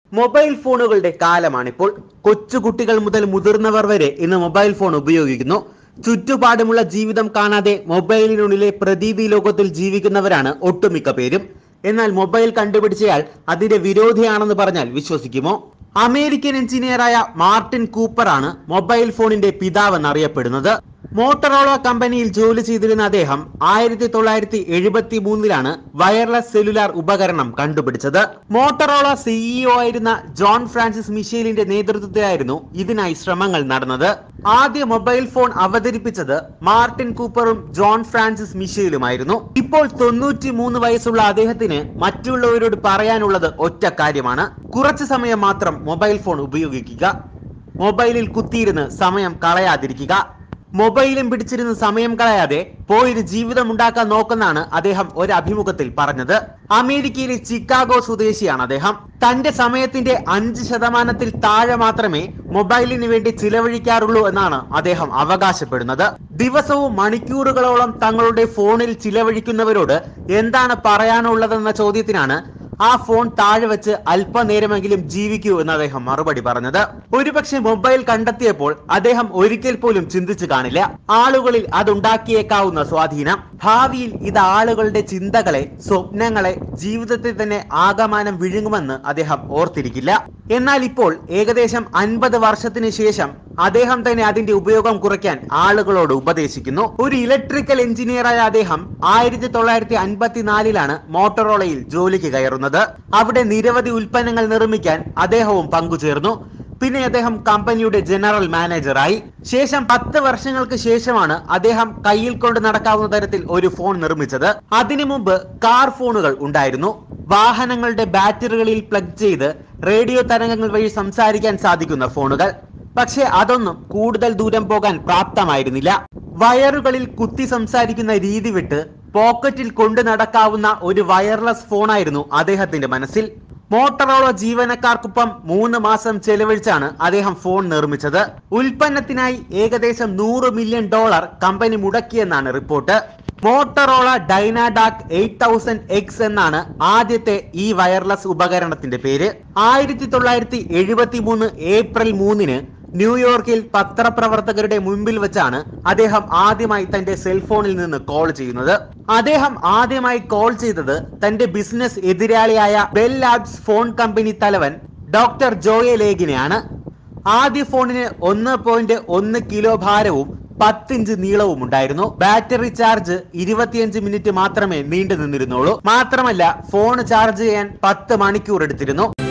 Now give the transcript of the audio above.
mobile ഫോണുകളുടെ കാലമാണിപ്പോൾ കൊച്ചുകുട്ടികൾ മുതൽ മുതിർന്നവർ വരെ ഇന്ന് മൊബൈൽ ഫോൺ ഉപയോഗിക്കുന്നു ചുറ്റുപാടുമുള്ള ജീവിതം കാണാതെ മൊബൈലിനുള്ളിലെ പ്രതീതി ലോകത്തിൽ ജീവിക്കുന്നവരാണ് ഒട്ടുമിക്ക പേരും എന്നാൽ മൊബൈൽ കണ്ടുപിടിച്ചയാൾ അതിന്റെ വിരോധിയാണെന്ന് പറഞ്ഞാൽ വിശ്വസിക്കുമോ അമേരിക്കൻ എഞ്ചിനീയറായ മാർട്ടിൻ കൂപ്പറാണ് മൊബൈൽ ഫോണിന്റെ പിതാവെന്ന് അറിയപ്പെടുന്നത് മോട്ടറോള കമ്പനിയിൽ ജോലി ചെയ്തിരുന്ന അദ്ദേഹം ആയിരത്തി തൊള്ളായിരത്തി എഴുപത്തി മൂന്നിലാണ് വയർലെസ് സെല്ലുലാർ ഉപകരണം കണ്ടുപിടിച്ചത് മോട്ടറോള സിഇഒ ആയിരുന്ന ജോൺ ഫ്രാൻസിസ് മിഷേലിന്റെ നേതൃത്വത്തിലായിരുന്നു ഇതിനായി ശ്രമങ്ങൾ നടന്നത് ആദ്യ മൊബൈൽ ഫോൺ അവതരിപ്പിച്ചത് മാർട്ടിൻ കൂപ്പറും ജോൺ ഫ്രാൻസിസ് മിഷേലുമായിരുന്നു ഇപ്പോൾ തൊണ്ണൂറ്റി മൂന്ന് വയസ്സുള്ള അദ്ദേഹത്തിന് മറ്റുള്ളവരോട് പറയാനുള്ളത് ഒറ്റ കാര്യമാണ് കുറച്ചു സമയം മാത്രം മൊബൈൽ ഫോൺ ഉപയോഗിക്കുക മൊബൈലിൽ കുത്തിയിരുന്ന് സമയം കളയാതിരിക്കുക മൊബൈലും പിടിച്ചിരുന്ന് സമയം കളയാതെ പോയൊരു ജീവിതം ഉണ്ടാക്കാൻ നോക്കുന്നാണ് അദ്ദേഹം ഒരു അഭിമുഖത്തിൽ പറഞ്ഞത് അമേരിക്കയിലെ ചിക്കാഗോ സ്വദേശിയാണ് അദ്ദേഹം തന്റെ സമയത്തിന്റെ അഞ്ച് ശതമാനത്തിൽ താഴെ മാത്രമേ മൊബൈലിന് വേണ്ടി ചിലവഴിക്കാറുള്ളൂ എന്നാണ് അദ്ദേഹം അവകാശപ്പെടുന്നത് ദിവസവും മണിക്കൂറുകളോളം തങ്ങളുടെ ഫോണിൽ ചിലവഴിക്കുന്നവരോട് എന്താണ് പറയാനുള്ളതെന്ന ചോദ്യത്തിനാണ് ആ ഫോൺ താഴെ വെച്ച് അല്പനേരമെങ്കിലും ജീവിക്കൂ എന്ന് അദ്ദേഹം മറുപടി പറഞ്ഞത് ഒരുപക്ഷെ മൊബൈൽ കണ്ടെത്തിയപ്പോൾ അദ്ദേഹം ഒരിക്കൽ പോലും ചിന്തിച്ചു കാണില്ല ആളുകളിൽ അതുണ്ടാക്കിയേക്കാവുന്ന സ്വാധീനം ഭാവിയിൽ ഇത് ആളുകളുടെ ചിന്തകളെ സ്വപ്നങ്ങളെ ജീവിതത്തെ തന്നെ ആകമാനം വിഴുങ്ങുമെന്ന് അദ്ദേഹം ഓർത്തിരിക്കില്ല എന്നാൽ ഇപ്പോൾ ഏകദേശം അൻപത് വർഷത്തിന് ശേഷം അദ്ദേഹം തന്നെ അതിന്റെ ഉപയോഗം കുറയ്ക്കാൻ ആളുകളോട് ഉപദേശിക്കുന്നു ഒരു ഇലക്ട്രിക്കൽ എഞ്ചിനീയറായ അദ്ദേഹം ആയിരത്തി തൊള്ളായിരത്തി അൻപത്തിനാലിലാണ് മോട്ടോറോളയിൽ ജോലിക്ക് കയറുന്നത് അവിടെ നിരവധി ഉൽപ്പന്നങ്ങൾ നിർമ്മിക്കാൻ അദ്ദേഹവും പങ്കുചേർന്നു പിന്നെ അദ്ദേഹം കമ്പനിയുടെ ജനറൽ മാനേജറായി ശേഷം പത്ത് വർഷങ്ങൾക്ക് ശേഷമാണ് അദ്ദേഹം കയ്യിൽ കൊണ്ട് നടക്കാവുന്ന തരത്തിൽ ഒരു ഫോൺ നിർമ്മിച്ചത് അതിനു മുമ്പ് കാർ ഫോണുകൾ ഉണ്ടായിരുന്നു വാഹനങ്ങളുടെ ബാറ്ററികളിൽ പ്ലഗ് ചെയ്ത് റേഡിയോ തരംഗങ്ങൾ വഴി സംസാരിക്കാൻ സാധിക്കുന്ന ഫോണുകൾ പക്ഷെ അതൊന്നും കൂടുതൽ ദൂരം പോകാൻ പ്രാപ്തമായിരുന്നില്ല വയറുകളിൽ കുത്തി സംസാരിക്കുന്ന രീതി വിട്ട് പോക്കറ്റിൽ കൊണ്ടു നടക്കാവുന്ന ഒരു വയർലെസ് ഫോണായിരുന്നു അദ്ദേഹത്തിന്റെ മനസ്സിൽ മോട്ടറോള ജീവനക്കാർക്കൊപ്പം മൂന്ന് മാസം ചെലവഴിച്ചാണ് അദ്ദേഹം ഫോൺ നിർമ്മിച്ചത് ഉൽപ്പന്നത്തിനായി ഏകദേശം നൂറ് മില്യൺ ഡോളർ കമ്പനി മുടക്കിയെന്നാണ് report Motorola DynaTAC eight thousand X എന്നാണ് ആദ്യത്തെ ഈ വയർലെസ് ഉപകരണത്തിന്റെ പേര് ആയിരത്തി തൊള്ളായിരത്തി എഴുപത്തി മൂന്ന് ഏപ്രിൽ മൂന്നിന് ന്യൂയോർക്കിൽ പത്രപ്രവർത്തകരുടെ മുൻപിൽ വെച്ചാണ് അദ്ദേഹം ആദ്യമായി തന്റെ സെൽഫോണിൽ നിന്ന് കോൾ ചെയ്യുന്നത് അദ്ദേഹം ആദ്യമായി കോൾ ചെയ്തത് തന്റെ ബിസിനസ് എതിരാളിയായ ബെൽ ലാബ്സ് ഫോൺ കമ്പനി തലവൻ ഡോക്ടർ ജോയെ ലേഗിനെയാണ് ആദ്യ ഫോണിന് ഒന്ന് പോയിന്റ് ഒന്ന് കിലോ ഭാരവും പത്തിഞ്ച് നീളവും ഉണ്ടായിരുന്നു ബാറ്ററി ചാർജ് ഇരുപത്തിയഞ്ച് മിനിറ്റ് മാത്രമേ നീണ്ടു നിന്നിരുന്നുള്ളൂ മാത്രമല്ല ഫോൺ ചാർജ് ചെയ്യാൻ പത്ത് മണിക്കൂർ എടുത്തിരുന്നു